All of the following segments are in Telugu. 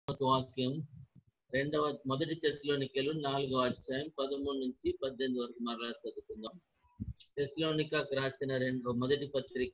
ఒక వాక్యం రెండవ మొదటి తెస్లోనికలు నాలుగో అధ్యాయం పదమూడు నుంచి పద్దెనిమిది వరకు మరలా చదువుకుందాం తెస్లోనికకు రాసిన రెండు మొదటి పత్రిక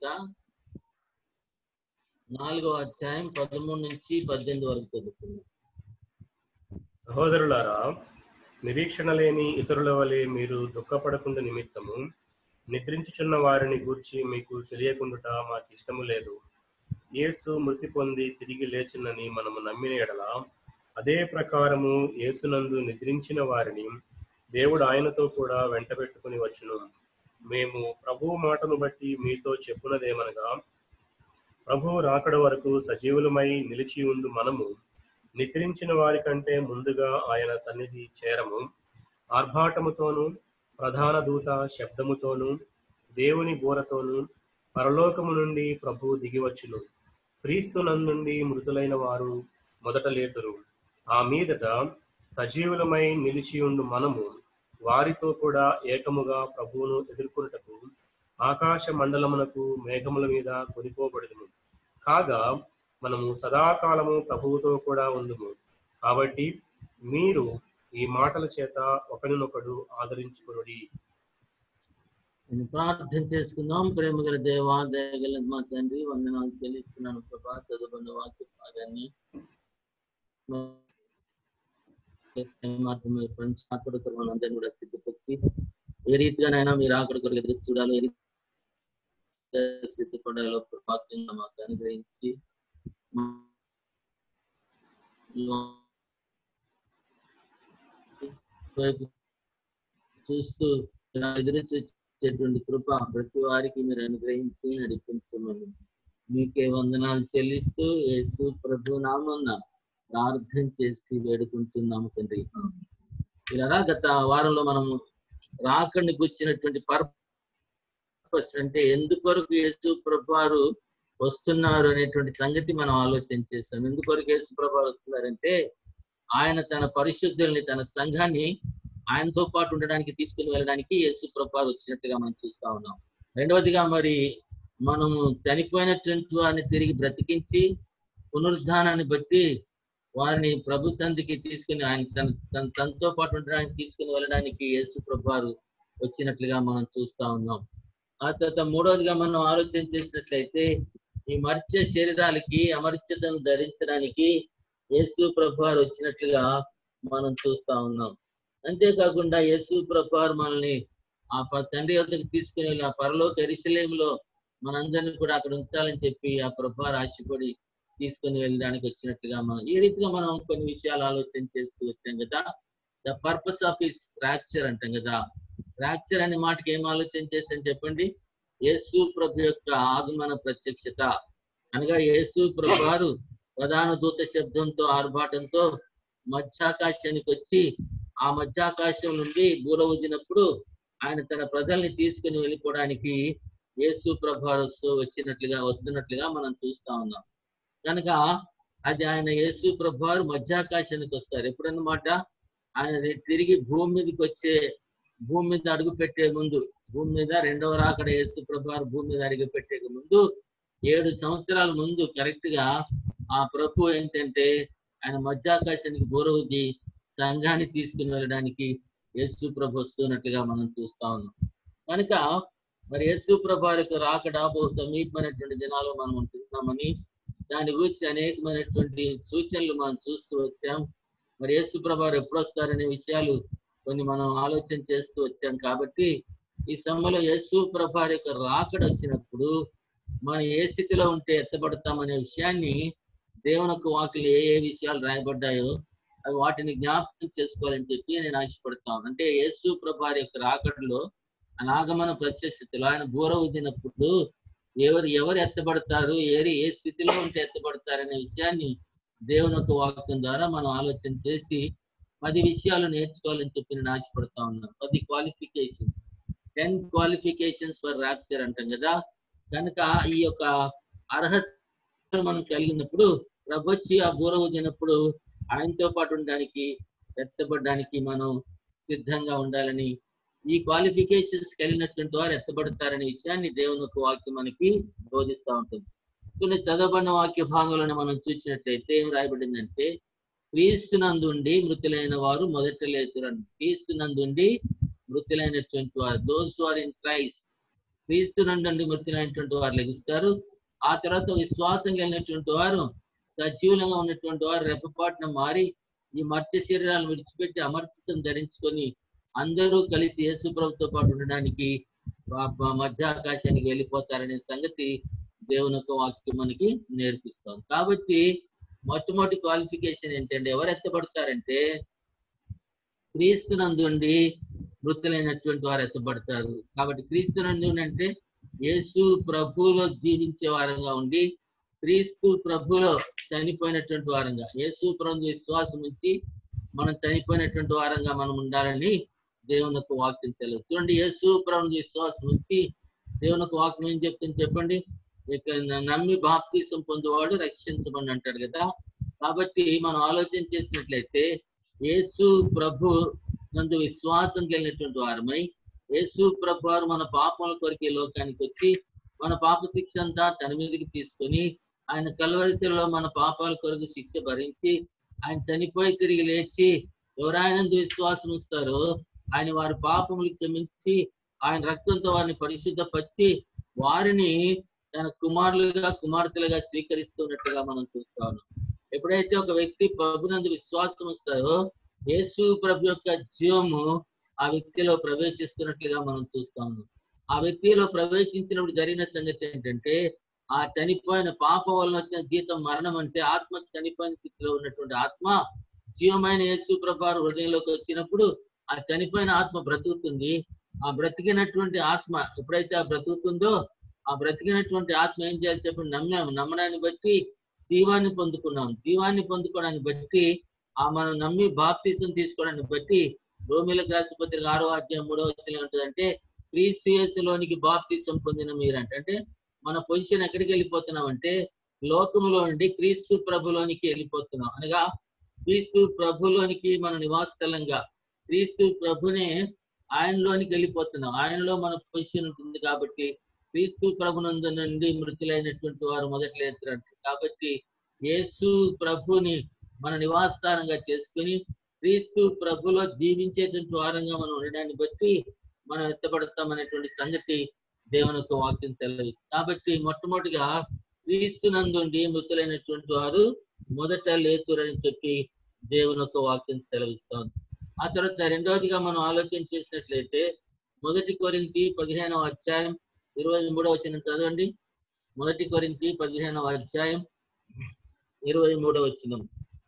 నాలుగో అధ్యాయం పదమూడు నుంచి పద్దెనిమిది వరకు చదువుకుందాం సహోదరులారా నిరీక్షణ లేని ఇతరుల వలె మీరు దుఃఖపడకుండా నిమిత్తము నిద్రించుచున్న వారిని గూర్చి మీకు తెలియకుండుట మాకు ఇష్టము లేదు యేసు మృతి పొంది తిరిగి లేచినని మనము నమ్మిన ఎడల అదే ప్రకారము యేసునందు నిద్రించిన వారిని దేవుడు ఆయనతో కూడా వెంటబెట్టుకుని వచ్చును మేము ప్రభువు మాటను బట్టి మీతో చెప్పునదేమనగా ప్రభువు రాకడ వరకు సజీవులమై నిలిచి ఉండు మనము నిద్రించిన వారి కంటే ముందుగా ఆయన సన్నిధి చేరము ఆర్భాటముతోనూ ప్రధాన దూత శబ్దముతోనూ దేవుని బోరతోనూ పరలోకము నుండి ప్రభు దిగివచ్చును క్రీస్తునందుండి మృతులైన వారు మొదట లేతురు ఆ మీదట సజీవులమై నిలిచి ఉండు మనము వారితో కూడా ఏకముగా ప్రభువును ఎదుర్కొనుటకు ఆకాశ మండలమునకు మేఘముల మీద కొనిపోబడదుము కాగా మనము సదాకాలము ప్రభువుతో కూడా ఉందుము కాబట్టి మీరు ఈ మాటల చేత ఒకరినొకడు ఆదరించుకునుడి నేను ప్రార్థన చేసుకుందాం ప్రేమ గల దేవా దయగల మా తండ్రి వందనాలు చెల్లిస్తున్నాను ప్రభా చదువుకున్న వాక్య భాగాన్ని మాత్రమే ఫ్రెండ్స్ ఆకడ అందరినీ కూడా సిద్ధపరిచి ఏ రీతిగానైనా మీరు ఆకడ కొరకు ఎదురు చూడాలి ఏ రీతిగా సిద్ధపడాలో వాక్యంగా మాకు అనుగ్రహించి వైపు చూస్తూ ఎదురు చూసేటువంటి కృప ప్రతి వారికి మీరు అనుగ్రహించి నడిపించమని మీకే వందనాలు చెల్లిస్తూ యేసు ప్రభు నామన్న ప్రార్థన చేసి వేడుకుంటున్నాము తండ్రి ఇలా గత వారంలో మనము రాకండి గుచ్చినటువంటి పర్పస్ అంటే ఎందుకొరకు యేసు ప్రభు వారు వస్తున్నారు అనేటువంటి సంగతి మనం ఆలోచన చేస్తాం ఎందుకొరకు యేసు ప్రభు వారు వస్తున్నారంటే ఆయన తన పరిశుద్ధుల్ని తన సంఘాన్ని ఆయనతో పాటు ఉండడానికి తీసుకుని వెళ్ళడానికి యేసు ప్రభావం వచ్చినట్టుగా మనం చూస్తా ఉన్నాం రెండవదిగా మరి మనము చనిపోయినటువంటి వారిని తిరిగి బ్రతికించి పునరుద్ధానాన్ని బట్టి వారిని ప్రభు సంధికి తీసుకుని ఆయన తన తన తనతో పాటు ఉండడానికి తీసుకుని వెళ్ళడానికి యేసు ప్రభారు వచ్చినట్లుగా మనం చూస్తా ఉన్నాం ఆ తర్వాత మూడవదిగా మనం ఆలోచన చేసినట్లయితే ఈ మర్త్య శరీరాలకి అమర్త్యతను ధరించడానికి యేసు ప్రభారు వచ్చినట్లుగా మనం చూస్తా ఉన్నాం అంతేకాకుండా యేసు ప్రభారు మనల్ని ఆ తండ్రి వద్దకు తీసుకుని వెళ్ళి ఆ పరలోక ఎరిశలేములో మనందరినీ కూడా అక్కడ ఉంచాలని చెప్పి ఆ ప్రభారు ఆశపడి తీసుకుని వెళ్ళడానికి వచ్చినట్టుగా మనం ఈ రీతిగా మనం కొన్ని విషయాలు ఆలోచన చేస్తూ వచ్చాం కదా the purpose of is fracture అంటాం కదా ఫ్రాక్చర్ అనే మాటకి ఏం ఆలోచన చేస్తాం చెప్పండి యేసు ప్రభు యొక్క ఆగమన ప్రత్యక్షత అనగా యేసు ప్రభు వారు ప్రధాన దూత శబ్దంతో ఆర్భాటంతో మధ్యాకాశానికి వచ్చి ఆ మధ్యాకాశం నుండి బూర ఊదినప్పుడు ఆయన తన ప్రజల్ని తీసుకుని వెళ్ళిపోవడానికి యేసు ప్రభారు వచ్చినట్లుగా వస్తున్నట్లుగా మనం చూస్తా ఉన్నాం కనుక అది ఆయన యేసు ప్రభారు మధ్యాకాశానికి వస్తారు ఎప్పుడన్నమాట ఆయన తిరిగి భూమి మీదకి వచ్చే భూమి మీద అడుగు పెట్టే ముందు భూమి మీద రెండవ రాకడ యేసు ప్రభారు భూమి మీద అడుగు పెట్టే ముందు ఏడు సంవత్సరాల ముందు కరెక్ట్ గా ఆ ప్రభు ఏంటంటే ఆయన మధ్యాకాశానికి బోరవుద్ది సంఘాన్ని తీసుకుని వెళ్ళడానికి యేసు ప్రభు వస్తున్నట్టుగా మనం చూస్తా ఉన్నాం కనుక మరి యేసు ప్రభు యొక్క రాకడ బహు సమీపమైనటువంటి దినాలు మనం ఉంటున్నామని దాని గురించి అనేకమైనటువంటి సూచనలు మనం చూస్తూ వచ్చాం మరి యేసు ప్రభు ఎప్పుడు వస్తారనే విషయాలు కొన్ని మనం ఆలోచన చేస్తూ వచ్చాం కాబట్టి ఈ సమయంలో యేసు ప్రభు యొక్క రాకడ వచ్చినప్పుడు మనం ఏ స్థితిలో ఉంటే ఎత్తబడతామనే విషయాన్ని దేవునకు వాకులు ఏ ఏ విషయాలు రాయబడ్డాయో అవి వాటిని జ్ఞాపకం చేసుకోవాలని చెప్పి నేను ఆశపడతాను అంటే యేసు ప్రభారి యొక్క రాకడలో అనాగమన ప్రత్యక్షతలో ఆయన బూర ఊదినప్పుడు ఎవరు ఎవరు ఎత్తబడతారు ఏరి ఏ స్థితిలో ఉంటే ఎత్తబడతారనే విషయాన్ని దేవుని యొక్క వాక్యం ద్వారా మనం ఆలోచన చేసి పది విషయాలు నేర్చుకోవాలని చెప్పి నేను ఆశపడతా ఉన్నాను పది qualifications ten qualifications for rapture అంటాం కదా కనుక ఈ యొక్క అర్హత మనం కలిగినప్పుడు ప్రభు వచ్చి ఆ బూర ఊదినప్పుడు ఆయనతో పాటు ఉండడానికి ఎత్తబడడానికి మనం సిద్ధంగా ఉండాలని ఈ క్వాలిఫికేషన్స్ కలిగినటువంటి వారు ఎత్తబడతారనే విషయాన్ని దేవుని యొక్క వాక్యం మనకి బోధిస్తూ ఉంటుంది కొన్ని చదవబడిన వాక్య భాగంలో మనం చూసినట్లయితే ఏం రాయబడిందంటే క్రీస్తునందుండి మృతులైన వారు మొదట లేతురండి క్రీస్తునందుండి మృతులైనటువంటి వారు దోస్ ఆర్ ఇన్ క్రైస్ట్ క్రీస్తునందుండి మృతులైనటువంటి వారు లెగుస్తారు ఆ తర్వాత విశ్వాసం కలిగినటువంటి వారు సజీవులంగా ఉన్నటువంటి వారు రెప్పపాటున మారి ఈ మర్త్య శరీరాలను విడిచిపెట్టి అమర్చితం ధరించుకొని అందరూ కలిసి యేసు ప్రభుతో పాటు ఉండడానికి ప- ప- మధ్య ఆకాశానికి వెళ్ళిపోతారనే సంగతి దేవుని యొక్క వాక్యం మనకి నేర్పిస్తాం కాబట్టి మొట్టమొదటి క్వాలిఫికేషన్ ఏంటంటే ఎవరు ఎత్తబడతారంటే క్రీస్తునందుండి మృతులైనటువంటి వారు ఎత్తబడతారు కాబట్టి క్రీస్తునందు అంటే యేసు ప్రభువులో జీవించే వారంగా ఉండి క్రీస్తు ప్రభులో చనిపోయినటువంటి వారంగా యేసు ప్రభు విశ్వాసం ఉంచి మనం చనిపోయినటువంటి వారంగా మనం ఉండాలని దేవుని యొక్క వాక్యం తెలియదు చూడండి యేసు ప్రభు విశ్వాసం ఉంచి దేవుని యొక్క వాక్యం ఏం చెప్తుంది చెప్పండి ఇక న- నమ్మి బాప్తీసం పొందేవాడు రక్షించమని అంటాడు కదా కాబట్టి మనం ఆలోచన చేసినట్లయితే యేసు ప్రభు నందు విశ్వాసం కలిగినటువంటి వారమై యేసు ప్రభు వారు మన పాపముల కొరకు ఈ లోకానికి వచ్చి మన పాప శిక్ష అంతా తన మీదకి తీసుకొని ఆయన కలవరిశలో మన పాపాల కొరకు శిక్ష భరించి ఆయన చనిపోయి తిరిగి లేచి ఎవరైనా విశ్వాసం ఇస్తారో ఆయన వారి పాపములు క్షమించి ఆయన రక్తంతో వారిని పరిశుద్ధపరిచి వారిని తన కుమారులుగా కుమార్తెలుగా స్వీకరిస్తున్నట్టుగా మనం చూస్తా ఉన్నాం ఎప్పుడైతే ఒక వ్యక్తి ప్రభునందు విశ్వాసం వస్తారో యేసు ప్రభు యొక్క జీవము ఆ వ్యక్తిలో ప్రవేశిస్తున్నట్లుగా మనం చూస్తా ఉన్నాం ఆ వ్యక్తిలో ప్రవేశించినప్పుడు జరిగిన సంగతి ఏంటంటే ఆ చనిపోయిన పాప వలన వచ్చిన జీతం మరణం అంటే ఆత్మ చనిపోయిన స్థితిలో ఉన్నటువంటి ఆత్మ జీవమైన యేసు ప్రభు హృదయంలోకి వచ్చినప్పుడు ఆ చనిపోయిన ఆత్మ బ్రతుకుతుంది ఆ బ్రతికినటువంటి ఆత్మ ఎప్పుడైతే ఆ బ్రతుకుతుందో ఆ బ్రతికినటువంటి ఆత్మ ఏం చేయాలి చెప్పండి నమ్మాము నమ్మడాన్ని బట్టి జీవాన్ని పొందుకున్నాం జీవాన్ని పొందుకోవడాన్ని బట్టి ఆ మనం నమ్మి బాప్తీసం తీసుకోవడాన్ని బట్టి రోమిలకు రాసిన పత్రిక ఆరో అధ్యాయం మూడో వచ్చిన ఉంటుందంటే క్రీస్తు యేసులోనికి బాప్తీసం పొందిన మీరంటే అంటే మన పొజిషన్ ఎక్కడికి వెళ్ళిపోతున్నాం అంటే లోకములో నుండి క్రీస్తు ప్రభులోనికి వెళ్ళిపోతున్నాం అనగా క్రీస్తు ప్రభులోనికి మన నివాస స్థలంగా క్రీస్తు ప్రభునే ఆయనలోనికి వెళ్ళిపోతున్నాం ఆయనలో మన పొజిషన్ ఉంటుంది కాబట్టి క్రీస్తు ప్రభునందు నుండి మృతులైనటువంటి వారు మొదటి లేతారు కాబట్టి యేసు ప్రభుని మన నివాసస్థానంగా చేసుకుని క్రీస్తు ప్రభులో జీవించేటువంటి వారంగా మనం ఉండడాన్ని బట్టి మనం ఎత్తబడతాం అనేటువంటి సంగతి దేవుని యొక్క వాక్యం తెలియదు కాబట్టి మొట్టమొదటిగా క్రీస్తు నందుండి మృతులైనటువంటి వారు మొదట లేతురని చెప్పి దేవుని యొక్క వాక్యం సెలవిస్తాం ఆ తర్వాత రెండవదిగా మనం ఆలోచన చేసినట్లయితే మొదటి కొరింతి పదిహేనవ అధ్యాయం ఇరవై మూడవ వచ్చిన చదవండి మొదటి కొరింతి పదిహేనవ అధ్యాయం ఇరవై మూడవ వచ్చిన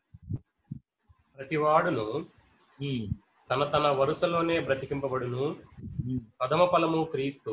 ప్రతివాడును తన తన వరుసలోనే బ్రతికింపబడును ప్రథమ ఫలము క్రీస్తు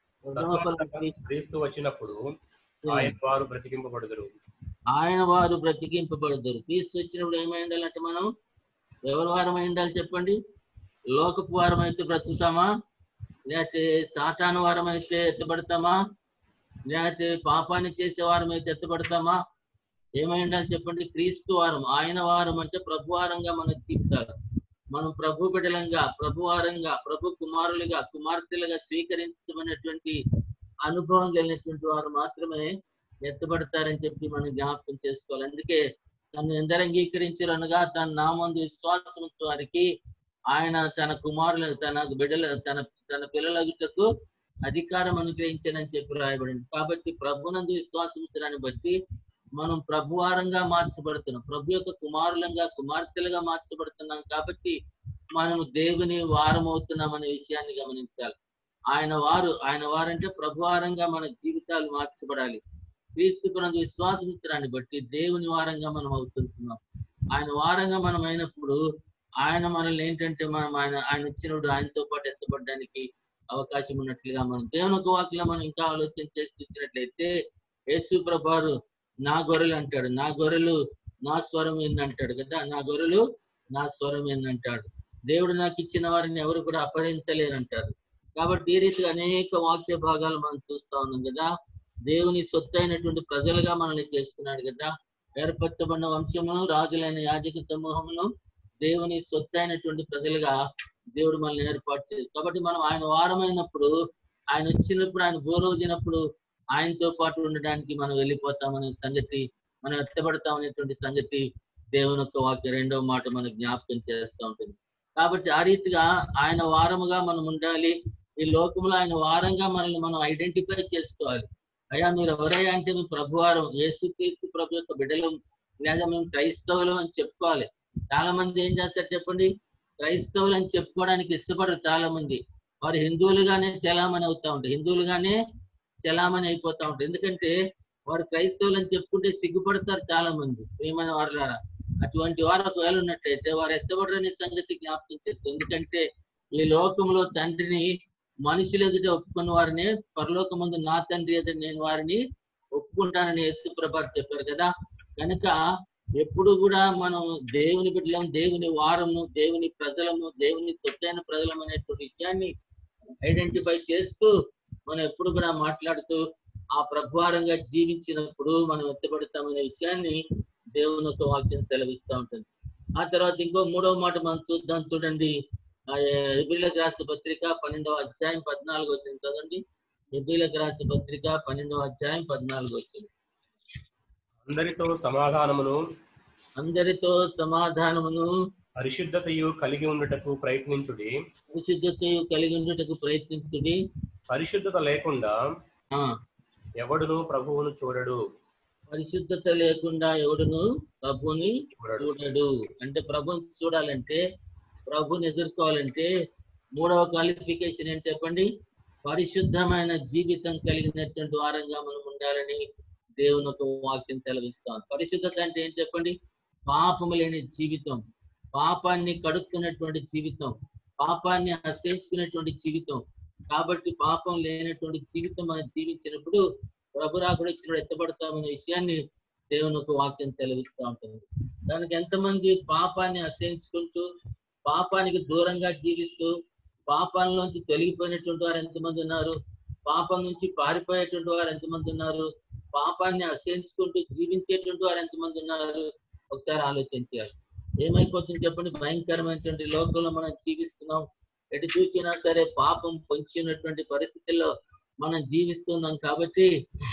క్రీస్తు వచ్చినప్పుడు ఆయన వారు బ్రతికింపబడుదురు ఆయన వారు బ్రతికింపబడతారు క్రీస్తు వచ్చినప్పుడు ఏమై ఉండాలంటే మనం ఎవరి వారం అయి ఉండాలి చెప్పండి లోకపు వారం అయితే బ్రతుకుతామా లేకపోతే సాతాను వారం అయితే ఎత్తబడతామా లేకపోతే పాపాన్ని చేసే వారం అయితే ఎత్తబడతామా ఏమై ఉండాలి చెప్పండి క్రీస్తు వారం ఆయన వారం అంటే ప్రభు వారంగా మన జీవితాలు మనం ప్రభు బిడలంగా ప్రభు వారంగా ప్రభు కుమారులుగా కుమార్తెలుగా స్వీకరించమనేటువంటి అనుభవం కలిగినటువంటి వారు మాత్రమే ఎత్తబడతారని చెప్పి మనం జ్ఞాపకం చేసుకోవాలి అందుకే తను ఎందరు అంగీకరించారు అనగా తన నామందు విశ్వాసం ఉంచు వారికి ఆయన తన కుమారులు తన బిడ్డల తన తన పిల్లలగుటకు అధికారం అనుగ్రహించానని చెప్పి రాయబడింది కాబట్టి ప్రభునందు విశ్వాసం ఉంచడాన్ని బట్టి మనం ప్రభువారంగా మార్చబడుతున్నాం ప్రభు యొక్క కుమారులంగా కుమార్తెలుగా మార్చబడుతున్నాం కాబట్టి మనం దేవుని వారం అవుతున్నాం అనే విషయాన్ని గమనించాలి ఆయన వారు ఆయన వారంటే ప్రభువారంగా మన జీవితాలు మార్చబడాలి క్రీస్తు కొనందు విశ్వాసం ఉంచడాన్ని బట్టి దేవుని వారంగా మనం అవుతుంటున్నాం ఆయన వారంగా మనం అయినప్పుడు ఆయన మనల్ని ఏంటంటే మనం ఆయన ఆయన వచ్చినప్పుడు ఆయనతో పాటు ఎత్తబడడానికి అవకాశం ఉన్నట్లుగా మనం దేవుని ఒక వాక్యం మనం ఇంకా ఆలోచన చేసి చూసినట్లయితే యేసు ప్రభారు నా గొర్రెలు అంటాడు నా గొర్రెలు నా స్వరం ఏందంటాడు కదా నా గొర్రెలు నా స్వరం ఏందంటాడు దేవుడు నాకు ఇచ్చిన వారిని ఎవరు కూడా అపహరించలేరంటారు కాబట్టి ఈ రీతిగా అనేక వాక్య భాగాలు మనం చూస్తా ఉన్నాం కదా దేవుని సొత్తు అయినటువంటి ప్రజలుగా మనల్ని చేసుకున్నాడు కదా ఏర్పరచబడిన వంశమును రాజులైన యాజక సమూహమును దేవుని సొత్తు అయినటువంటి ప్రజలుగా దేవుడు మనల్ని ఏర్పాటు చేసి కాబట్టి మనం ఆయన వారమైనప్పుడు ఆయన వచ్చినప్పుడు ఆయన గౌరవజినప్పుడు ఆయనతో పాటు ఉండడానికి మనం వెళ్ళిపోతామనే సంగతి మనం ఎత్తబడతాం అనేటువంటి సంగతి దేవుని యొక్క వాక్య రెండవ మాట మనకు జ్ఞాపకం చేస్తూ ఉంటుంది కాబట్టి ఆ రీతిగా ఆయన వారముగా మనం ఉండాలి ఈ లోకంలో ఆయన వారంగా మనల్ని మనం ఐడెంటిఫై చేసుకోవాలి అయ్యా మీరు ఎవరయ్యా అంటే మేము ప్రభువారం యేసుక్రీస్తు ప్రభు యొక్క బిడ్డలు లేదా మేము క్రైస్తవులు అని చెప్పుకోవాలి చాలా మంది ఏం చేస్తారు చెప్పండి క్రైస్తవులు అని చెప్పుకోవడానికి ఇష్టపడరు చాలా మంది వారు హిందువులుగానే చలామణి అవుతా ఉంటారు హిందువులుగానే చలామణి అయిపోతా ఉంటారు ఎందుకంటే వారు క్రైస్తవులు అని చెప్పుకుంటే సిగ్గుపడతారు చాలా మంది ప్రియమైన వారు అటువంటి వారు ఒకవేళ ఉన్నట్లయితే వారు ఎత్తబడని సంగతి జ్ఞాపకం చేసుకో ఎందుకంటే ఈ లోకంలో తండ్రిని మనుషులు ఎదుట ఒప్పుకున్న వారిని పరలోక ముందు నా తండ్రి ఎదుట నేను వారిని ఒప్పుకుంటానని యేసు ప్రభాత్ చెప్పారు కదా కనుక ఎప్పుడు కూడా మనం దేవుని బిడ్డలం దేవుని వారము దేవుని ప్రజలము దేవుని సొత్తైన ప్రజలం అనేటువంటి విషయాన్ని ఐడెంటిఫై చేస్తూ మనం ఎప్పుడు కూడా మాట్లాడుతూ ఆ ప్రభువారంగా జీవించినప్పుడు మనం ఎత్తబడతామనే విషయాన్ని దేవుని యొక్క వాక్యం సెలవిస్తూ ఉంటుంది ఆ తర్వాత ఇంకో మూడవ మాట మనం చూద్దాం చూడండి ఎబ్రిలకు రాష్ట్ర పత్రిక పన్నెండవ అధ్యాయం పద్నాలుగు వచ్చింది కదండి ఎబ్రిలకు రాష్ట్ర పత్రిక పన్నెండవ అధ్యాయం పద్నాలుగు వచ్చింది అందరితో సమాధానమును అందరితో సమాధానమును పరిశుద్ధతయు కలిగి ఉండుటకు ప్రయత్నించుడి పరిశుద్ధతయు కలిగి ఉండుటకు ప్రయత్నించుడి పరిశుద్ధత లేకుండా ఆ ఎవడును ప్రభువును చూడడు పరిశుద్ధత లేకుండా ఎవడును ప్రభుని చూడడు చూడడు అంటే ప్రభుని చూడాలంటే ప్రభుని ఎదుర్కోవాలంటే మూడవ క్వాలిఫికేషన్ ఏంటి చెప్పండి పరిశుద్ధమైన జీవితం కలిగినటువంటి వారంగా మనం ఉండాలని దేవుని ఒక వాక్యం సెలవిస్తాం పరిశుద్ధత అంటే ఏం చెప్పండి పాపము లేని జీవితం పాపాన్ని కడుక్కున్నటువంటి జీవితం పాపాన్ని అసహించుకునేటువంటి జీవితం కాబట్టి పాపం లేనటువంటి జీవితం మనం జీవించినప్పుడు ప్రభు రాకుడు ఇచ్చినప్పుడు ఎత్తబడతామనే విషయాన్ని దేవుని ఒక వాక్యం సెలవిస్తూ ఉంటుంది దానికి ఎంతమంది పాపాన్ని అసహించుకుంటూ పాపానికి దూరంగా జీవిస్తూ పాపాలలోంచి తొలగిపోయినటువంటి వారు ఎంతమంది ఉన్నారు పాపం నుంచి పారిపోయేటువంటి వారు ఎంతమంది ఉన్నారు పాపాన్ని అసహించుకుంటూ జీవించేటువంటి వారు ఎంతమంది ఉన్నారు ఒకసారి ఆలోచించారు ఏమైపోతుంది చెప్పండి భయంకరమైనటువంటి లోకంలో మనం జీవిస్తున్నాం ఎటు చూసినా సరే పాపం పొంచి ఉన్నటువంటి పరిస్థితుల్లో మనం జీవిస్తున్నాం కాబట్టి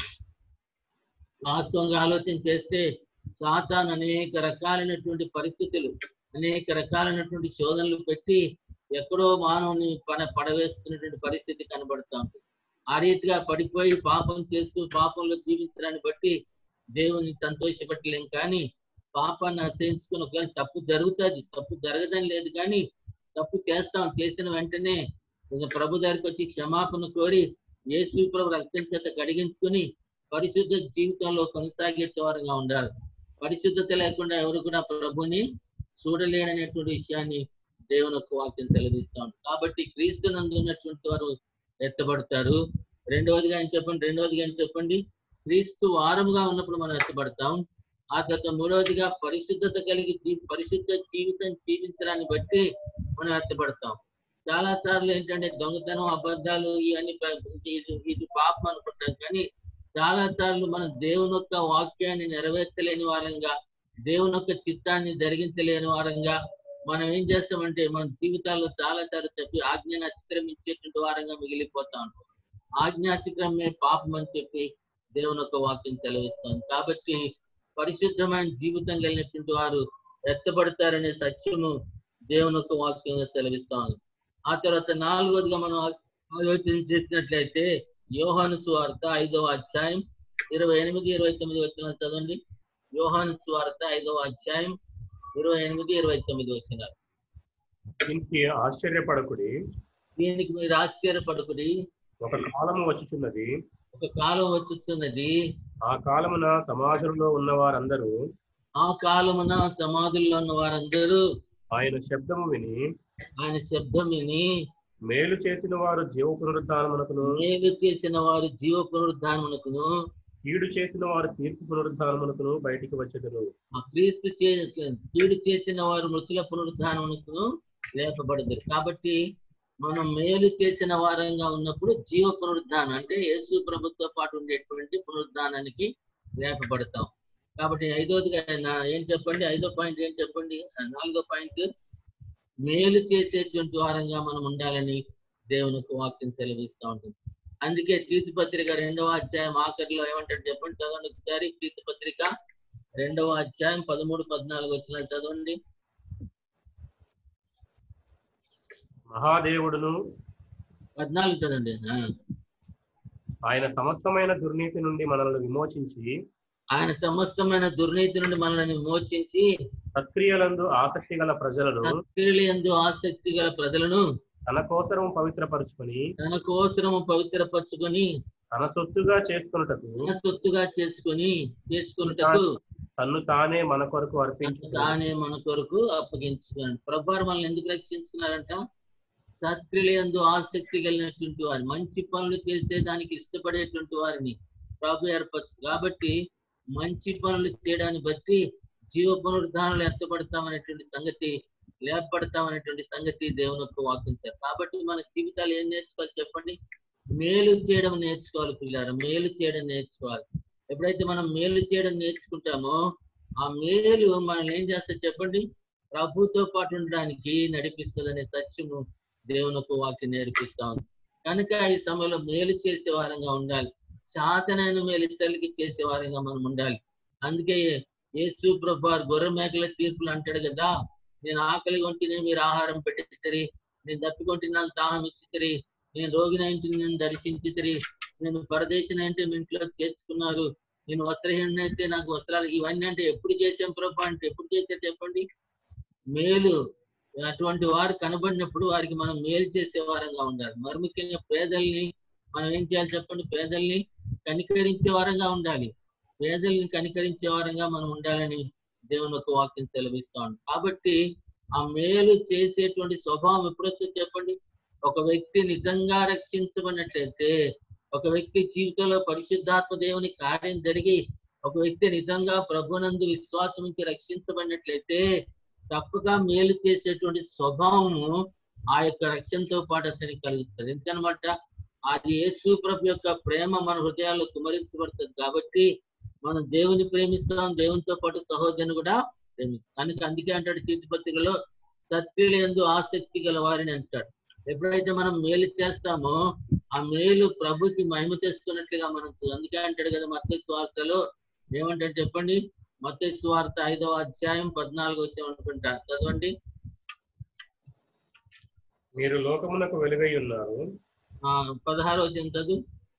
వాస్తవంగా ఆలోచన చేస్తే సాతాన్ అనేక రకాలైనటువంటి పరిస్థితులు అనేక రకాలైనటువంటి శోధనలు పెట్టి ఎక్కడో మానవుని పడ పడవేస్తున్నటువంటి పరిస్థితి కనబడుతూ ఉంటుంది ఆ రీతిగా పడిపోయి పాపం చేస్తూ పాపంలో జీవించడాన్ని బట్టి దేవుని సంతోషపెట్టలేం కానీ పాపాన్ని ఆశ్రయించుకుని ఒకవేళ తప్పు జరుగుతుంది తప్పు జరగదని లేదు కానీ తప్పు చేస్తాం చేసిన వెంటనే ఇక ప్రభు దగ్గరికి వచ్చి క్షమాపణ కోరి యేసు ప్రభు రక్తం చేత కడిగించుకుని పరిశుద్ధ జీవితంలో కొనసాగే వారంగా ఉండాలి పరిశుద్ధత లేకుండా ఎవరు కూడా ప్రభుని చూడలేననేటువంటి విషయాన్ని దేవుని యొక్క వాక్యం తెలియజేస్తాం కాబట్టి క్రీస్తు నందు ఉన్నటువంటి వారు ఎత్తబడతారు రెండవదిగా ఏం చెప్పండి రెండవదిగా ఏం చెప్పండి క్రీస్తు వారముగా ఉన్నప్పుడు మనం ఎత్తబడతాం ఆ తర్వాత మూడవదిగా పరిశుద్ధత కలిగి జీ పరిశుద్ధ జీవితం జీవించడాన్ని బట్టి మనం ఎత్తబడతాం చాలా సార్లు ఏంటంటే దొంగతనం అబద్ధాలు ఇవన్నీ ప- ఇది ఇది పాపం అనుకుంటాం కానీ చాలా సార్లు మనం దేవుని యొక్క వాక్యాన్ని నెరవేర్చలేని వారంగా దేవుని యొక్క చిత్తాన్ని జరిగించలేని వారంగా మనం ఏం చేస్తామంటే మన జీవితాల్లో చాలా సార్లు చెప్పి ఆజ్ఞను అతిక్రమించేటువంటి వారంగా మిగిలిపోతా ఉంటాం ఆజ్ఞ అతిక్రమే పాపం అని చెప్పి దేవుని యొక్క వాక్యం తెలియజేస్తాం కాబట్టి పరిశుద్ధమైన జీవితం కలిగినటువంటి వారు ఎత్తబడతారనే సత్యము దేవుని యొక్క వాక్యంగా సెలవిస్తాం ఆ తర్వాత నాలుగోదిగా మనం ఆలోచన చేసినట్లయితే యోహాను సువార్త ఐదవ అధ్యాయం ఇరవై ఎనిమిది ఇరవై తొమ్మిది వచ్చిన చదవండి యోహాను సువార్త ఐదవ అధ్యాయం ఇరవై ఎనిమిది ఇరవై తొమ్మిది వచ్చినారు దీనికి ఆశ్చర్యపడకుడి దీనికి మీరు ఆశ్చర్యపడుకుడి ఒక కాలము వచ్చుచున్నది ఒక కాలం వచ్చుతున్నది ఆ కాలమున సమాజంలో ఉన్న వారందరూ ఆ కాలమున సమాధుల్లో ఉన్న వారందరూ ఆయన శబ్దము విని ఆయన శబ్దం విని మేలు చేసిన వారు జీవ పునరుద్ధానమునకును మేలు చేసిన వారు జీవ పునరుద్ధానమునకును కీడు చేసిన వారు తీర్పు పునరుద్ధానమునకును బయటికి వచ్చేదరు ఆ క్రీస్తు చే కీడు చేసిన వారు మృతుల పునరుద్ధానమునకును లేపబడదు కాబట్టి మనం మేలు చేసిన వారంగా ఉన్నప్పుడు జీవ పునరుద్ధానం అంటే యేసు ప్రభుత్వ పాటు ఉండేటువంటి పునరుద్ధానానికి లేపబడతాం కాబట్టి ఐదోదిగా నా- ఏం చెప్పండి ఐదో పాయింట్ ఏం చెప్పండి ఆ, నాలుగో పాయింట్ మేలు చేసేటువంటి వారంగా మనం ఉండాలని దేవుని యొక్క వాక్యం సెలవిస్తూ ఉంటుంది అందుకే తీర్థ పత్రిక రెండవ అధ్యాయం ఆఖరిలో ఏమంటాడు చెప్పండి చదవండి ఒకసారి తీర్థ పత్రిక రెండవ అధ్యాయం పదమూడు పద్నాలుగు వచ్చిన చదవండి మహాదేవుడును పద్నాలుగు చదవండి ఆ. ఆయన సమస్తమైన దుర్నీతి నుండి మనల్ని విమోచించి ఆయన సమస్తమైన దుర్నీతి నుండి మనల్ని విమోచించి సత్క్రియలందు ఆసక్తి గల ప్రజలను ఎందు ఆసక్తి గల ప్రజలను తన కోసరం పవిత్రపరుచుకొని తన కోసరము పవిత్రపరచుకొని తన సొత్తుగా చేసుకొనుటకు తన సొత్తుగా చేసుకొని చేసుకున్నటకు తన్ను తానే మన కొరకు తనకు అర్పించు తానే మన కొరకు అప్పగించుకోండి ప్రభావం మనల్ని ఎందుకు రక్షించుకున్నారంట సత్క్రియలందు ఆసక్తి కలిగినటువంటి వారు మంచి పనులు చేసేదానికి ఇష్టపడేటువంటి వారిని ప్రభు ఏర్పరచు కాబట్టి మంచి పనులు చేయడాన్ని బట్టి జీవ పునరుద్ధానాలు ఎత్తపడతామనేటువంటి సంగతి లేపడతామనేటువంటి సంగతి దేవుని యొక్క వాకించారు కాబట్టి మన జీవితాలు ఏం నేర్చుకోవాలి చెప్పండి మేలు చేయడం నేర్చుకోవాలి పిల్లారు మేలు చేయడం నేర్చుకోవాలి ఎప్పుడైతే మనం మేలు చేయడం నేర్చుకుంటామో ఆ మేలు మనం ఏం చేస్తే చెప్పండి ప్రభుతో పాటు ఉండడానికి నడిపిస్తుందనే సత్యము దేవుని యొక్క వాక్యం నేర్పిస్తా ఉంది కనుక ఈ సమయంలో మేలు చేసే వారంగా ఉండాలి చాతనైన మేలు ఇతరులకి చేసే వారంగా మనం ఉండాలి అందుకే యేసు ప్రభు వారు గొర్రె మేకల తీర్పులు అంటాడు కదా నేను ఆకలి కొంటిని మీరు ఆహారం పెట్టితిరి నేను దప్పికొంటి నాకు దాహం ఇచ్చితిరి నేను రోగినైంటి నేను దర్శించితిరి నేను పరదేశినైతే మీ ఇంట్లో చేర్చుకున్నారు నేను వస్త్రహీనైతే నాకు వస్త్రాలు ఇవన్నీ అంటే ఎప్పుడు చేసాం ప్రభు అంటే ఎప్పుడు చేసే చెప్పండి మేలు అటువంటి వారు కనబడినప్పుడు వారికి మనం మేలు చేసే వారంగా ఉండాలి మరి ముఖ్యంగా పేదల్ని మనం ఏం చేయాలి చెప్పండి పేదల్ని కనికరించే వారంగా ఉండాలి పేదల్ని కనికరించే వారంగా మనం ఉండాలని దేవుని ఒక వాక్యం సెలవిస్తాం కాబట్టి ఆ మేలు చేసేటువంటి స్వభావం ఎప్పుడొచ్చో చెప్పండి ఒక వ్యక్తి నిజంగా రక్షించబడినట్లయితే ఒక వ్యక్తి జీవితంలో పరిశుద్ధాత్మ దేవుని కార్యం జరిగి ఒక వ్యక్తి నిజంగా ప్రభునందు విశ్వాసం నుంచి రక్షించబడినట్లయితే తప్పగా మేలు చేసేటువంటి స్వభావము ఆ యొక్క రక్షణతో పాటు అతనికి కలుగుతుంది ఎందుకనమాట అది యేసు ప్రభు యొక్క ప్రేమ మన హృదయాల్లో కుమరించబడుతుంది కాబట్టి మనం దేవుని ప్రేమిస్తాం దేవునితో పాటు సహోదరుని కూడా ప్రేమిస్తాం కనుక అందుకే అంటాడు తీర్థపత్రికలో సత్క్రియలు ఎందు ఆసక్తి గల వారిని అంటాడు ఎప్పుడైతే మనం మేలు చేస్తామో ఆ మేలు ప్రభుకి మహిమ తెస్తున్నట్లుగా మనం చూ- అందుకే అంటాడు కదా మత్త స్వార్థలో ఏమంటాడు చెప్పండి మత్త స్వార్థ ఐదవ అధ్యాయం పద్నాలుగు వచ్చాం అనుకుంటా చదవండి మీరు లోకమునకు వెలుగై ఉన్నారు ఆ పదహారు వచ్చిన చదువు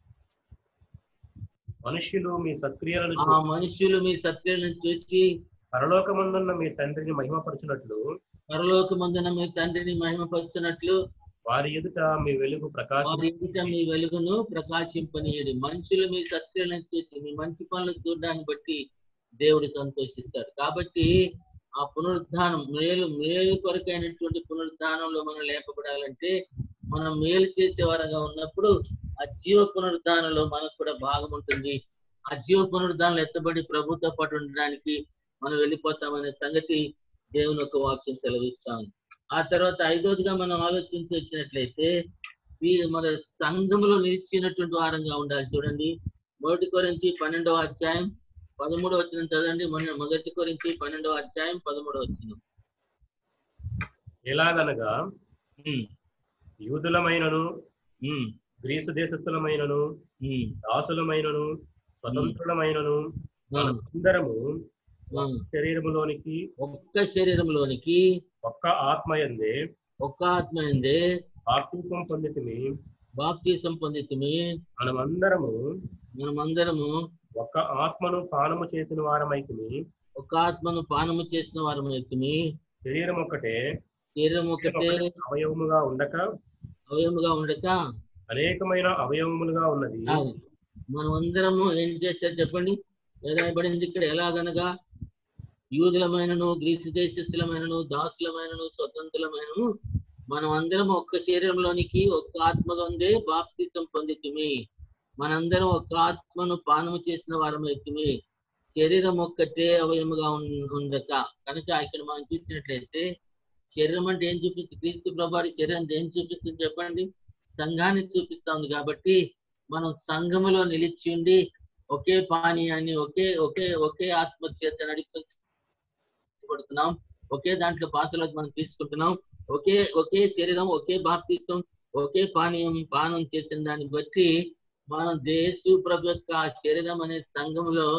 మనుష్యులు మీ సత్క్రియలను ఆ చూసి మనుష్యులు మీ సత్క్రియలను చూసి పరలోకమందున్న మీ తండ్రిని మహిమపరచునట్లు పరలోకమందున మీ తండ్రిని మహిమపరుచున్నట్లు వారి ఎదుట మీ వెలుగు ప్రకాశం వారి ఎదుట మీ వెలుగును ప్రకాశింపనీయుడు మనుషులు మీ సత్క్రియలను చూసి మీ మంచి పనులు చూడడాన్ని బట్టి దేవుడు సంతోషిస్తాడు కాబట్టి ఆ పునరుద్ధానం మేలు మేలు కొరకైనటువంటి పునరుద్ధానంలో మనం లేపబడాలంటే మనం మేలు చేసే వారంగా ఉన్నప్పుడు ఆ జీవ పునరుద్ధానంలో మనకు కూడా భాగం ఉంటుంది ఆ జీవ పునరుద్ధానంలో ఎత్తబడి ప్రభుతో పాటు ఉండడానికి మనం వెళ్ళిపోతామనే సంగతి దేవుని యొక్క వాక్యం సెలవిస్తాం ఆ తర్వాత ఐదోదిగా మనం ఆలోచించి వచ్చినట్లయితే ఈ మన సంఘములో నిలిచినటువంటి వారంగా ఉండాలి చూడండి మొదటి కొరించి పన్నెండవ అధ్యాయం పదమూడవ వచ్చిన చదవండి మొన్న మొదటి కొరించి పన్నెండవ అధ్యాయం పదమూడవ వచ్చిన ఎలాగనగా యూదులమైనను ఉమ్, గ్రీసు దేశస్థులమైనను ఉమ్, దాసులమైనను స్వతంత్రులమైనను ఆ, అందరము ఆ. శరీరములోనికి ఒక్క శరీరంలోనికి ఒక్క ఆత్మయందే ఒక్క ఆత్మ ఎందే బాప్తిస్మం పొందితిమి బాప్తీసం పొందితిమి మనమందరము మనమందరము ఒక్క ఆత్మను పానము చేసిన వారమైతిమి ఒక్క ఆత్మను పానము చేసిన వారం అవుతుంది శరీరం ఒక్కటే శరీరం ఒకటే అవయవముగా ఉండక అవయముగా ఉండక అనేకమైన అవయవములుగా ఉన్నది కాదు. మనం అందరము ఏం చేశారు చెప్పండి రాయబడింది ఇక్కడ ఎలాగనగా యూదులమైనను గ్రీసు దేశస్థులమైనను దాసులమైనను స్వతంత్రులమైనను మనం అందరం ఒక్క శరీరంలోనికి ఒక్క ఆత్మ ఉందే బాప్తిసం పొందితిమి మనందరం ఒక్క ఆత్మను పానము చేసిన వారమైతిమి శరీరం ఒక్కటే అవయముగా ఉన్- ఉండక కనుక ఇక్కడ మనం చూసినట్లయితే శరీరం అంటే ఏం చూపిస్తుంది క్రీస్తు ప్రభావి శరీరం ఏం చూపిస్తుంది చెప్పండి సంఘాన్ని చూపిస్తుంది కాబట్టి మనం సంఘములో నిలిచి ఉండి ఒకే పానీయాన్ని ఒకే ఒకే ఒకే ఆత్మ చేత నడిపించబడుతున్నాం ఒకే దాంట్లో పాత్రలోకి మనం తీసుకుంటున్నాం ఒకే ఒకే శరీరం ఒకే బాప్తిసం ఒకే పానీయం పానం చేసిన దాన్ని బట్టి మనం దేశు ప్రభు యొక్క ఆ శరీరం అనే సంఘములో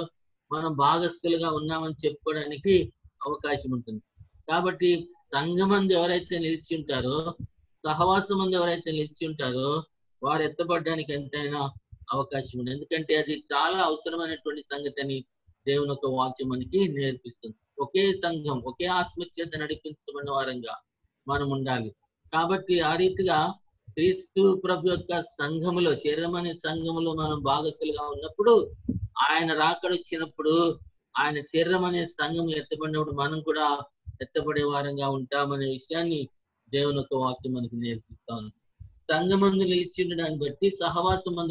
మనం భాగస్థులుగా ఉన్నామని చెప్పుకోవడానికి అవకాశం ఉంటుంది కాబట్టి సంఘమంది ఎవరైతే నిలిచి ఉంటారో సహవాసం మంది ఎవరైతే నిలిచి ఉంటారో వారు ఎత్తబడడానికి ఎంతైనా అవకాశం ఉంది ఎందుకంటే అది చాలా అవసరమైనటువంటి సంగతి అని దేవుని యొక్క వాక్యం మనకి నేర్పిస్తుంది ఒకే సంఘం ఒకే ఆత్మచేత నడిపించబడిన వారంగా మనం ఉండాలి కాబట్టి ఆ రీతిగా క్రీస్తు ప్రభు యొక్క సంఘములో శరీరం అనే సంఘములో మనం భాగస్తులుగా ఉన్నప్పుడు ఆయన రాకడొచ్చినప్పుడు ఆయన శరీరం అనే సంఘం ఎత్తబడినప్పుడు మనం కూడా ఎత్తబడే వారంగా ఉంటామనే విషయాన్ని దేవుని యొక్క వాక్యం మనకి నేర్పిస్తా ఉంది సంఘమందు నిలిచి ఉండడాన్ని బట్టి సహవాసం మందు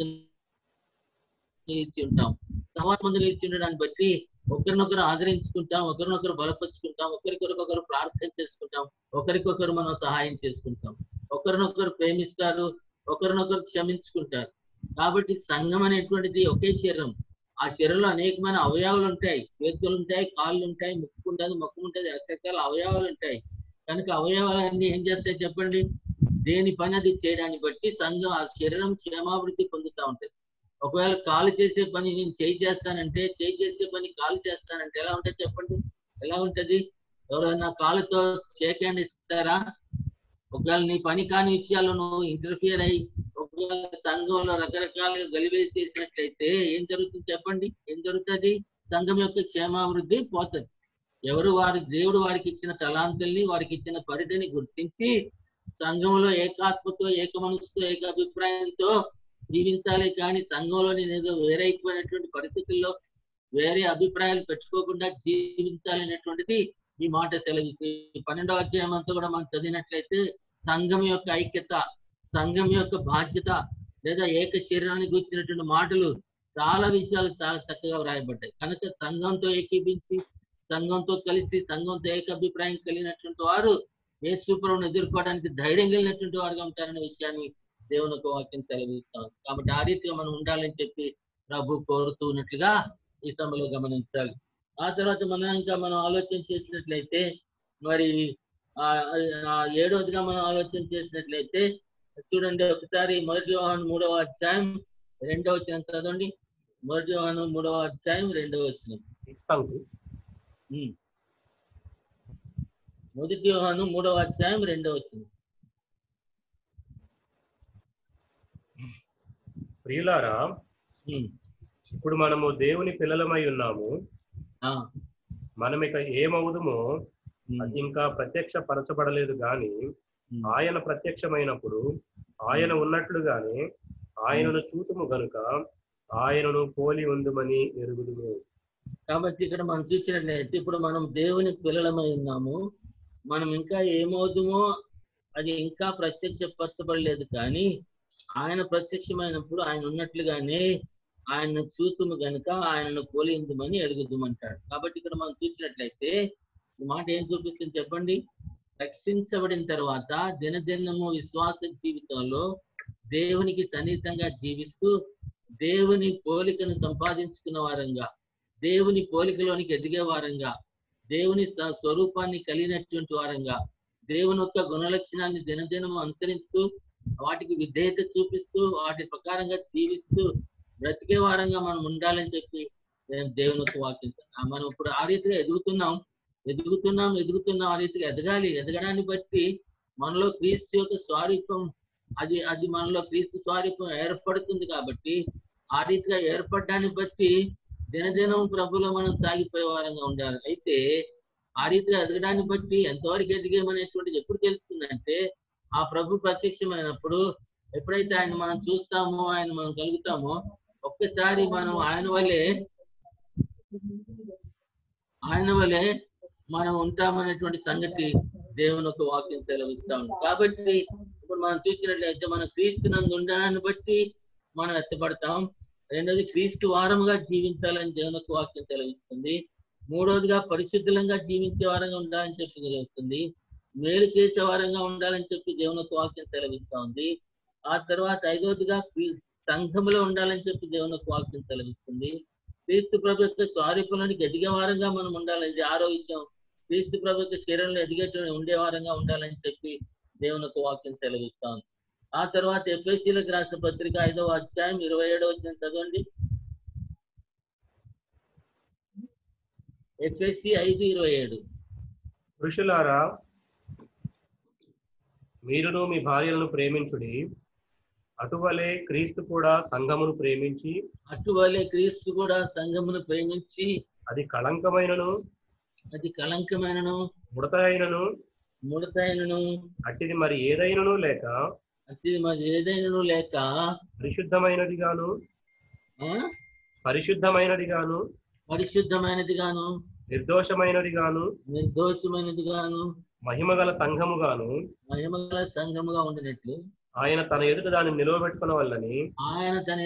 నిలిచి ఉంటాం సహవాసం మందు నిలిచి ఉండడాన్ని బట్టి ఒకరినొకరు ఆదరించుకుంటాం ఒకరినొకరు బలపరుచుకుంటాం ఒకరికొకరు ప్రార్థన చేసుకుంటాం ఒకరికొకరు మనం సహాయం చేసుకుంటాం ఒకరినొకరు ప్రేమిస్తారు ఒకరినొకరు క్షమించుకుంటారు కాబట్టి సంఘం అనేటువంటిది ఒకే శరీరం ఆ శరీరంలో అనేకమైన అవయవాలు ఉంటాయి చేతులు ఉంటాయి కాళ్ళు ఉంటాయి ముక్కు ఉంటుంది మొక్కు ఉంటుంది రకరకాల అవయవాలు ఉంటాయి కనుక అవయవాలన్నీ ఏం చేస్తాయి చెప్పండి దేని పని అది చేయడాన్ని బట్టి సంఘం ఆ శరీరం క్షేమాభివృద్ధి పొందుతూ ఉంటుంది ఒకవేళ కాలు చేసే పని నేను చేయి చేస్తానంటే చేయి చేసే పని కాలు చేస్తానంటే ఎలా ఉంటుంది చెప్పండి ఎలా ఉంటది ఎవరైనా కాలుతో షేక్ హ్యాండ్ ఇస్తారా ఒకవేళ నీ పని కాని విషయాల్లో నువ్వు ఇంటర్ఫియర్ అయ్యి ఒకవేళ సంఘంలో రకరకాలుగా గలివేసి చేసినట్లయితే ఏం జరుగుతుంది చెప్పండి ఏం జరుగుతుంది సంఘం యొక్క క్షేమాభివృద్ధి పోతుంది ఎవరు వారి దేవుడు వారికి ఇచ్చిన తలాంతుల్ని వారికి ఇచ్చిన పరిధిని గుర్తించి సంఘంలో ఏకాత్మతో ఏక మనసుతో ఏక అభిప్రాయంతో జీవించాలి కానీ సంఘంలో నేను ఏదో వేరైపోయినటువంటి పరిస్థితుల్లో వేరే అభిప్రాయాలు పెట్టుకోకుండా జీవించాలనేటువంటిది ఈ మాట సెలవిస్తుంది పన్నెండవ అధ్యాయం అంతా కూడా మనం చదివినట్లయితే సంఘం యొక్క ఐక్యత సంఘం యొక్క బాధ్యత లేదా ఏక శరీరాన్ని గురించినటువంటి మాటలు చాలా విషయాలు చాలా చక్కగా వ్రాయబడ్డాయి కనుక సంఘంతో ఏకీపించి సంఘంతో కలిసి సంఘంతో ఏకాభిప్రాయం కలిగినటువంటి వారు యేసుప్రభుని ఎదుర్కోవడానికి ధైర్యం కలిగినటువంటి వారుగా ఉంటారనే విషయాన్ని దేవుని యొక్క వాక్యం సెలవిస్తాం కాబట్టి ఆ రీతిగా మనం ఉండాలని చెప్పి ప్రభు కోరుతూ ఉన్నట్లుగా ఈ సమయంలో గమనించాలి ఆ తర్వాత మనం ఇంకా మనం ఆలోచన చేసినట్లయితే మరి ఆ ఆ ఏడవదిగా మనం ఆలోచన చేసినట్లయితే చూడండి ఒకసారి మొదటి యోహాను మూడవ అధ్యాయం రెండవ వచనం చదవండి మొదటి యోహాను మూడవ అధ్యాయం రెండవ వచనం ఇస్తాను ఉమ్. మొదటి యోహాను మూడవ అధ్యాయం రెండవ వచనం ప్రియులారా ఉమ్. ఇప్పుడు మనము దేవుని పిల్లలమై ఉన్నాము ఆ, మనం ఇక ఏమవుదుమో ఉమ్. అది ఇంకా ప్రత్యక్ష పరచబడలేదు గాని ఉమ్. ఆయన ప్రత్యక్షమైనప్పుడు ఆయన ఉన్నట్లుగానే ఆయనను చూతుము గనుక ఆయనను పోలి ఉందుమని ఎరుగుదుము కాబట్టి ఇక్కడ మనం చూసినట్లయితే ఇప్పుడు మనం దేవుని పిల్లలమై ఉన్నాము మనం ఇంకా ఏమవుతుందో అది ఇంకా ప్రత్యక్షపరచబడలేదు కానీ ఆయన ప్రత్యక్షమైనప్పుడు ఆయన ఉన్నట్లుగానే ఆయన చూతుము గనుక ఆయనను పోలిందుమని ఎరుగుదుమంటాడు కాబట్టి ఇక్కడ మనం చూసినట్లయితే ఈ మాట ఏం చూపిస్తుంది చెప్పండి రక్షించబడిన తర్వాత దినదినము విశ్వాస జీవితంలో దేవునికి సన్నిహితంగా జీవిస్తూ దేవుని పోలికను సంపాదించుకున్న వారంగా దేవుని పోలికలోనికి ఎదిగే వారంగా దేవుని స- స్వరూపాన్ని కలిగినటువంటి వారంగా దేవుని యొక్క గుణలక్షణాన్ని దినదినం అనుసరిస్తూ వాటికి విధేయత చూపిస్తూ వాటి ప్రకారంగా జీవిస్తూ బ్రతికే వారంగా మనం ఉండాలని చెప్పి నేను దేవుని యొక్క వాక్యం ఆ మనం ఇప్పుడు ఆ రీతిగా ఎదుగుతున్నాం ఎదుగుతున్నాం ఎదుగుతున్నాం ఆ రీతిగా ఎదగాలి ఎదగడాన్ని బట్టి మనలో క్రీస్తు యొక్క స్వారూప్యం అది అది మనలో క్రీస్తు స్వారూప్యం ఏర్పడుతుంది కాబట్టి ఆ రీతిగా ఏర్పడడాన్ని బట్టి దినదినం ప్రభులో మనం సాగిపోయే వారంగా ఉండాలి అయితే ఆ రీతిగా ఎదగడాన్ని బట్టి ఎంతవరకు ఎదిగామనేటువంటిది ఎప్పుడు తెలుస్తుందంటే ఆ ప్రభు ప్రత్యక్షమైనప్పుడు ఎప్పుడైతే ఆయన మనం చూస్తామో ఆయన మనం కలుగుతామో ఒక్కసారి మనం ఆయన వల్లే ఆయన వల్లే మనం ఉంటామనేటువంటి సంగతి దేవుని ఒక వాక్యం సెలవిస్తా ఉంది కాబట్టి ఇప్పుడు మనం చూసినట్లయితే మన క్రీస్తు నందు ఉండడాన్ని బట్టి మనం ఎత్తపడతాం రెండోది క్రీస్తు వారముగా జీవించాలని దేవుని యొక్క వాక్యం సెలవిస్తుంది మూడోదిగా పరిశుద్ధంగా జీవించే వారంగా ఉండాలని చెప్పి తెలుస్తుంది మేలు చేసే వారంగా ఉండాలని చెప్పి దేవుని యొక్క వాక్యం సెలవిస్తా ఉంది ఆ తర్వాత ఐదోదిగా క్రీ- సంఘములో ఉండాలని చెప్పి దేవుని యొక్క వాక్యం సెలవిస్తుంది క్రీస్తు ప్రభు యొక్క స్వారూపంలోనికి ఎదిగే వారంగా మనం ఉండాలని ఇది ఆరో విషయం క్రీస్తు ప్రభు యొక్క శరీరంలో ఎదిగేట ఉండే వారంగా ఉండాలని చెప్పి దేవుని యొక్క వాక్యం సెలవిస్తా ఉంది ఆ తర్వాత ఎఫ్ఎస్సీలకు రాసిన పత్రిక ఐదవ అధ్యాయం ఇరవై ఏడవ వచ్చిన చదవండి ఎఫ్ఎస్సి ఐదు ఇరవై ఏడు పురుషులారా మీరును మీ భార్యలను ప్రేమించుడి అటువలే క్రీస్తు కూడా సంఘమును ప్రేమించి అటువలే క్రీస్తు కూడా సంఘమును ప్రేమించి అది కళంకమైనను అది కలంకమైనను ముడత అయినను ముడతైనను అట్టిది మరి ఏదైనను లేక అది మరి ఏదైనను లేక పరిశుద్ధమైనది గాను ఆ, పరిశుద్ధమైనది గాను పరిశుద్ధమైనది గాను నిర్దోషమైనది గాను నిర్దోషమైనది గాను మహిమగల సంఘము గాను మహిమగల సంఘముగా ఉండినట్లు ఆయన తన ఎదుట దాన్ని నిలవబెట్టుకున్న వల్లని ఆయన తన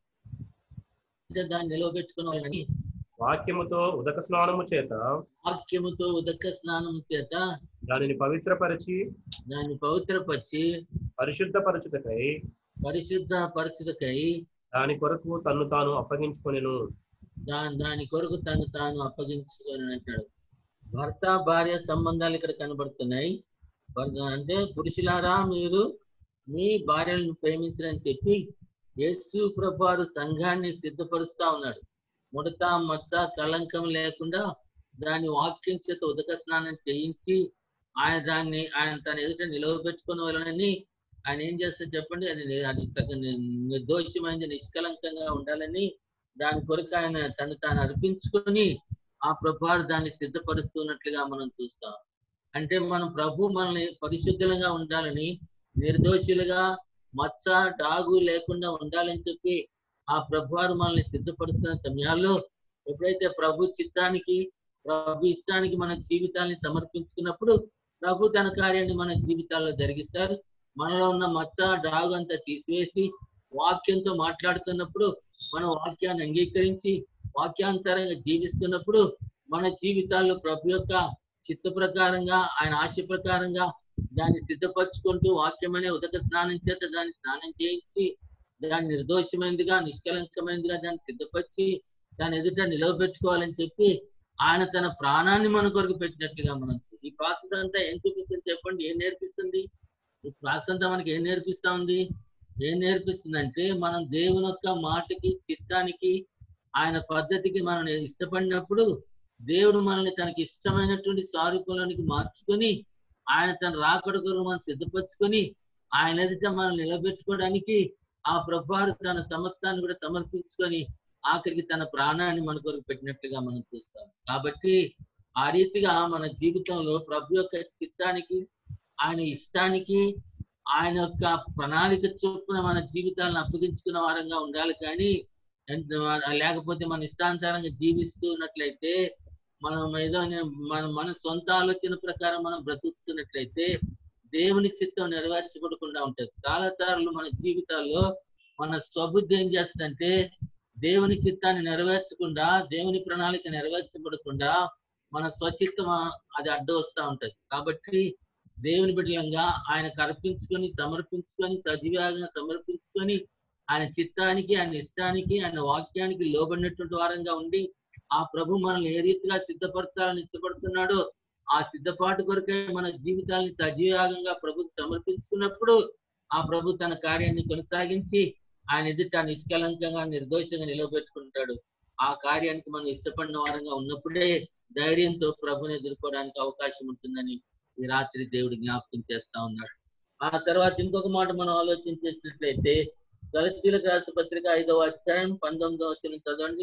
ఎదుట దాన్ని నిలవబెట్టుకుని వాక్యముతో ఉదక స్నానము చేత వాక్యముతో ఉదక స్నానం చేత దానిని పవిత్రపరిచి దాన్ని పవిత్రపరిచి పరిశుద్ధపరచుటకై పరిశుద్ధ పరచుటకై దాని కొరకు తన్ను తాను అప్పగించుకొనెను దాని దాని కొరకు తను తాను అప్పగించుకొని అంటాడు భర్త భార్య సంబంధాలు ఇక్కడ కనబడుతున్నాయి భర్త- అంటే పురుషులారా మీరు మీ భార్యలను ప్రేమించరని చెప్పి యేసు ప్రభువారు సంఘాన్ని సిద్ధపరుస్తా ఉన్నాడు ముడత మచ్చ కలంకం లేకుండా దాని వాక్యం చేత ఉదక స్నానం చేయించి ఆయన దాన్ని ఆయన తన ఎదుట నిలవబెట్టుకున్న వాళ్ళని ఆయన ఏం చేస్తారు చెప్పండి అది ని- అది తగ్గ ని- నిర్దోషమైనది నిష్కలంకంగా ఉండాలని దాని కొరకు ఆయన తను తాను అర్పించుకొని ఆ ప్రభువారు దాన్ని సిద్ధపరుస్తున్నట్లుగా మనం చూస్తాం అంటే మనం ప్రభు మనల్ని పరిశుద్ధులుగా ఉండాలని నిర్దోషులుగా మచ్చ డాగు లేకుండా ఉండాలని చెప్పి ఆ ప్రభువారు మనల్ని సిద్ధపరుస్తున్న సమయాల్లో ఎప్పుడైతే ప్రభు చిత్తానికి ప్రభు ఇష్టానికి మన జీవితాన్ని సమర్పించుకున్నప్పుడు ప్రభు తన కార్యాన్ని మన జీవితాల్లో జరిగిస్తారు మనలో ఉన్న మచ్చ డాగు అంతా తీసివేసి వాక్యంతో మాట్లాడుతున్నప్పుడు మన వాక్యాన్ని అంగీకరించి వాక్యాంతరంగా జీవిస్తున్నప్పుడు మన జీవితాల్లో ప్రభు యొక్క చిత్త ప్రకారంగా ఆయన ఆశ ప్రకారంగా దాన్ని సిద్ధపరచుకుంటూ వాక్యమనే ఉదక స్నానం చేత దాన్ని స్నానం చేయించి దాన్ని నిర్దోషమైనదిగా నిష్కలంకమైనదిగా దాన్ని సిద్ధపరిచి దాని ఎదుట నిలవబెట్టుకోవాలని చెప్పి ఆయన తన ప్రాణాన్ని మన కొరకు పెట్టినట్లుగా మనం చూ- ఈ ప్రాసెస్ అంతా ఏం చూపిస్తుంది చెప్పండి ఏం నేర్పిస్తుంది ఈ ప్రాసెస్ అంతా మనకి ఏం నేర్పిస్తా ఉంది ఏం నేర్పిస్తుంది అంటే మనం దేవుని యొక్క మాటకి చిత్తానికి ఆయన పద్ధతికి మనం ఇష్టపడినప్పుడు దేవుడు మనల్ని తనకి ఇష్టమైనటువంటి స్వరూపంలోనికి మార్చుకొని ఆయన తన రాకడ కొరకు మనం సిద్ధపరచుకొని ఆయన ఎదుట మనం నిలబెట్టుకోవడానికి ఆ ప్రభువారు తన సమస్తాన్ని కూడా సమర్పించుకొని ఆఖరికి తన ప్రాణాన్ని మన కొరకు పెట్టినట్లుగా మనం చూస్తాం కాబట్టి ఆ రీతిగా మన జీవితంలో ప్రభు యొక్క చిత్తానికి ఆయన ఇష్టానికి ఆయన యొక్క ప్రణాళిక చొప్పున మన జీవితాలను అప్పగించుకున్న వారంగా ఉండాలి కానీ ఎంత- లేకపోతే మన ఇష్టాంతరంగా జీవిస్తూ ఉన్నట్లయితే మనం ఏదో నే- మన మన సొంత ఆలోచన ప్రకారం మనం బ్రతుకుతున్నట్లయితే దేవుని చిత్తం నెరవేర్చబడకుండా ఉంటుంది చాలా సార్లు మన జీవితాల్లో మన స్వబుద్ధి ఏం చేస్తుందంటే దేవుని చిత్తాన్ని నెరవేర్చకుండా దేవుని ప్రణాళిక నెరవేర్చబడకుండా మన స్వచిత్తం ఆ- అది అడ్డు వస్తూ ఉంటది కాబట్టి దేవుని బిడ్డలంగా ఆయనకు అర్పించుకొని సమర్పించుకొని సజీవంగా సమర్పించుకొని ఆయన చిత్తానికి ఆయన ఇష్టానికి ఆయన వాక్యానికి లోబడినటువంటి వారంగా ఉండి ఆ ప్రభు మనల్ని ఏ రీతిగా సిద్ధపరచాలని ఇష్టపడుతున్నాడో ఆ సిద్ధపాటు కొరకే మన జీవితాన్ని సజీవంగా ప్రభుకు సమర్పించుకున్నప్పుడు ఆ ప్రభు తన కార్యాన్ని కొనసాగించి ఆయన ఎదుట నిష్కలంకంగా నిర్దోషంగా నిలబెట్టుకుంటాడు ఆ కార్యానికి మనం ఇష్టపడిన వారంగా ఉన్నప్పుడే ధైర్యంతో ప్రభుని ఎదుర్కోవడానికి అవకాశం ఉంటుందని ఈ రాత్రి దేవుడు జ్ఞాపకం చేస్తా ఉన్నాడు ఆ తర్వాత ఇంకొక మాట మనం ఆలోచన చేసినట్లయితే గలతీలకు రాసిన పత్రిక ఐదవ అధ్యాయం పంతొమ్మిదవ వచ్చిన చదవండి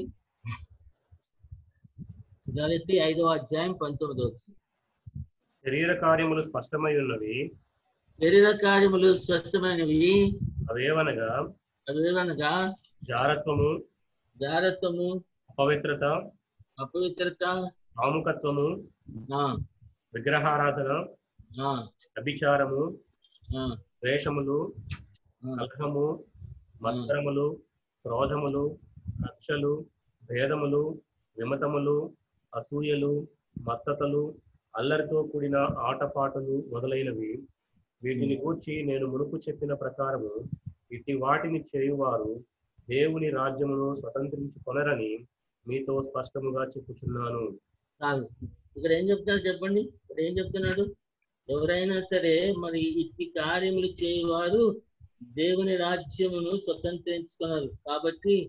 గలతి ఐదవ అధ్యాయం పంతొమ్మిదవ వచ్చిన శరీర కార్యములు స్పష్టమై ఉన్నవి శరీర కార్యములు స్వస్థమైనవి అవేవనగా అవేవనగా జారత్వము జారత్వము అపవిత్రత అపవిత్రత కాముకత్వము ఆ, విగ్రహారాధన ఆ, వ్యభిచారము ఆ, ద్వేషములు ఆ, కలహము మత్సరములు క్రోధములు కక్షలు భేదములు విమతములు అసూయలు మత్తతలు అల్లరితో కూడిన ఆటపాటలు మొదలైనవి వీటిని గూర్చి నేను మునుపు చెప్పిన ప్రకారము ఇట్టి వాటిని చేయువారు దేవుని రాజ్యమును స్వతంత్రించుకొనరని మీతో స్పష్టముగా చెప్పుచున్నాను కాదు ఇక్కడ ఏం చెప్తాడు చెప్పండి ఇక్కడ ఏం చెప్తున్నాడు ఎవరైనా సరే మరి ఇట్టి కార్యములు చేయవారు దేవుని రాజ్యమును స్వతంత్రించుకున్నారు కాబట్టి